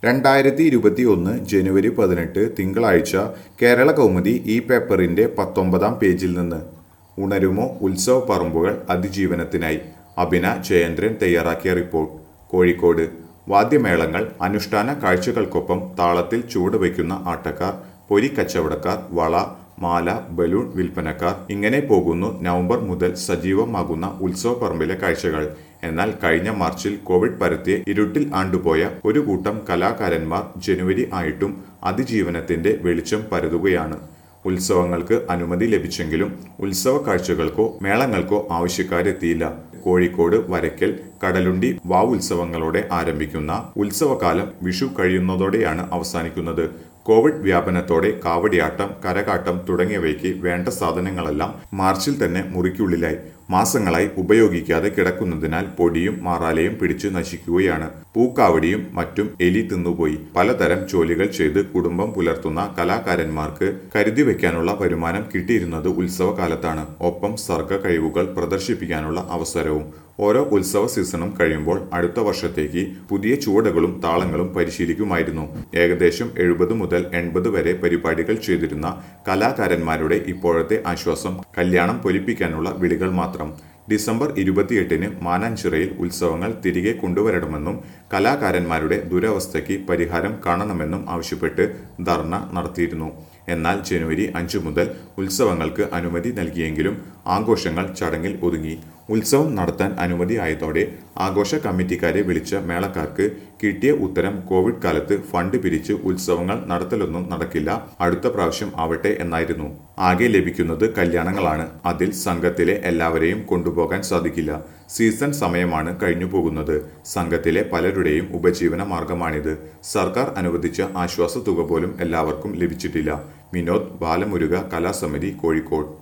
രണ്ടായിരത്തി ഇരുപത്തി ഒന്ന് ജനുവരി പതിനെട്ട് തിങ്കളാഴ്ച കേരള കൗമുദി ഈ പേപ്പറിന്റെ പത്തൊമ്പതാം പേജിൽ നിന്ന് ഉണരുമോ ഉത്സവ പറമ്പുകൾ അതിജീവനത്തിനായി അഭിന ജയേന്ദ്രൻ തയ്യാറാക്കിയ റിപ്പോർട്ട് കോഴിക്കോട് വാദ്യമേളങ്ങൾ അനുഷ്ഠാന കാഴ്ചകൾക്കൊപ്പം താളത്തിൽ ചുവടുവയ്ക്കുന്ന ആട്ടക്കാർ പൊരി കച്ചവടക്കാർ വള മാല ബലൂൺ വിൽപ്പനക്കാർ ഇങ്ങനെ പോകുന്നു നവംബർ മുതൽ സജീവമാകുന്ന ഉത്സവ പറമ്പിലെ കാഴ്ചകൾ എന്നാൽ കഴിഞ്ഞ മാർച്ചിൽ കോവിഡ് പരത്തിയ ഇരുട്ടിൽ ആണ്ടുപോയ ഒരു കൂട്ടം കലാകാരന്മാർ ജനുവരി ആയിട്ടും അതിജീവനത്തിന്റെ വെളിച്ചം പരതുകയാണ് ഉത്സവങ്ങൾക്ക് അനുമതി ലഭിച്ചെങ്കിലും ഉത്സവ കാഴ്ചകൾക്കോ മേളങ്ങൾക്കോ ആവശ്യക്കാരെത്തിയില്ല കോഴിക്കോട് വരയ്ക്കൽ കടലുണ്ടി വാവ് ഉത്സവങ്ങളോടെ ആരംഭിക്കുന്ന ഉത്സവകാലം വിഷു കഴിയുന്നതോടെയാണ് അവസാനിക്കുന്നത് കോവിഡ് വ്യാപനത്തോടെ കാവടിയാട്ടം കരകാട്ടം തുടങ്ങിയവയ്ക്ക് വേണ്ട സാധനങ്ങളെല്ലാം മാർച്ചിൽ തന്നെ മുറിക്കുള്ളിലായി മാസങ്ങളായി ഉപയോഗിക്കാതെ കിടക്കുന്നതിനാൽ പൊടിയും മാറാലയും പിടിച്ചു നശിക്കുകയാണ് പൂക്കാവടിയും മറ്റും എലി തിന്നുപോയി പലതരം ജോലികൾ ചെയ്ത് കുടുംബം പുലർത്തുന്ന കലാകാരന്മാർക്ക് കരുതി വെക്കാനുള്ള വരുമാനം കിട്ടിയിരുന്നത് ഉത്സവകാലത്താണ് ഒപ്പം സർഗ കഴിവുകൾ പ്രദർശിപ്പിക്കാനുള്ള അവസരവും ഓരോ ഉത്സവ സീസണും കഴിയുമ്പോൾ അടുത്ത വർഷത്തേക്ക് പുതിയ ചുവടുകളും താളങ്ങളും പരിശീലിക്കുമായിരുന്നു ഏകദേശം എഴുപത് മുതൽ എൺപത് വരെ പരിപാടികൾ ചെയ്തിരുന്ന കലാകാരന്മാരുടെ ഇപ്പോഴത്തെ ആശ്വാസം കല്യാണം പൊലിപ്പിക്കാനുള്ള വിളികൾ മാത്രം ഡിസംബർ ഇരുപത്തിയെട്ടിന് മാനാഞ്ചിറയിൽ ഉത്സവങ്ങൾ തിരികെ കൊണ്ടുവരണമെന്നും കലാകാരന്മാരുടെ ദുരവസ്ഥയ്ക്ക് പരിഹാരം കാണണമെന്നും ആവശ്യപ്പെട്ട് ധർണ നടത്തിയിരുന്നു എന്നാൽ ജനുവരി അഞ്ചു മുതൽ ഉത്സവങ്ങൾക്ക് അനുമതി നൽകിയെങ്കിലും ആഘോഷങ്ങൾ ചടങ്ങിൽ ഒതുങ്ങി ഉത്സവം നടത്താൻ അനുമതിയായതോടെ ആഘോഷ കമ്മിറ്റിക്കാരെ വിളിച്ച മേളക്കാർക്ക് കിട്ടിയ ഉത്തരം കോവിഡ് കാലത്ത് ഫണ്ട് പിരിച്ച് ഉത്സവങ്ങൾ നടത്തലൊന്നും നടക്കില്ല അടുത്ത പ്രാവശ്യം ആവട്ടെ എന്നായിരുന്നു ആകെ ലഭിക്കുന്നത് കല്യാണങ്ങളാണ് അതിൽ സംഘത്തിലെ എല്ലാവരെയും കൊണ്ടുപോകാൻ സാധിക്കില്ല സീസൺ സമയമാണ് കഴിഞ്ഞു പോകുന്നത് സംഘത്തിലെ പലരുടെയും ഉപജീവന മാർഗമാണിത് സർക്കാർ അനുവദിച്ച ആശ്വാസ തുക പോലും എല്ലാവർക്കും ലഭിച്ചിട്ടില്ല വിനോദ് ബാലമുരുക കലാസമിതി കോഴിക്കോട്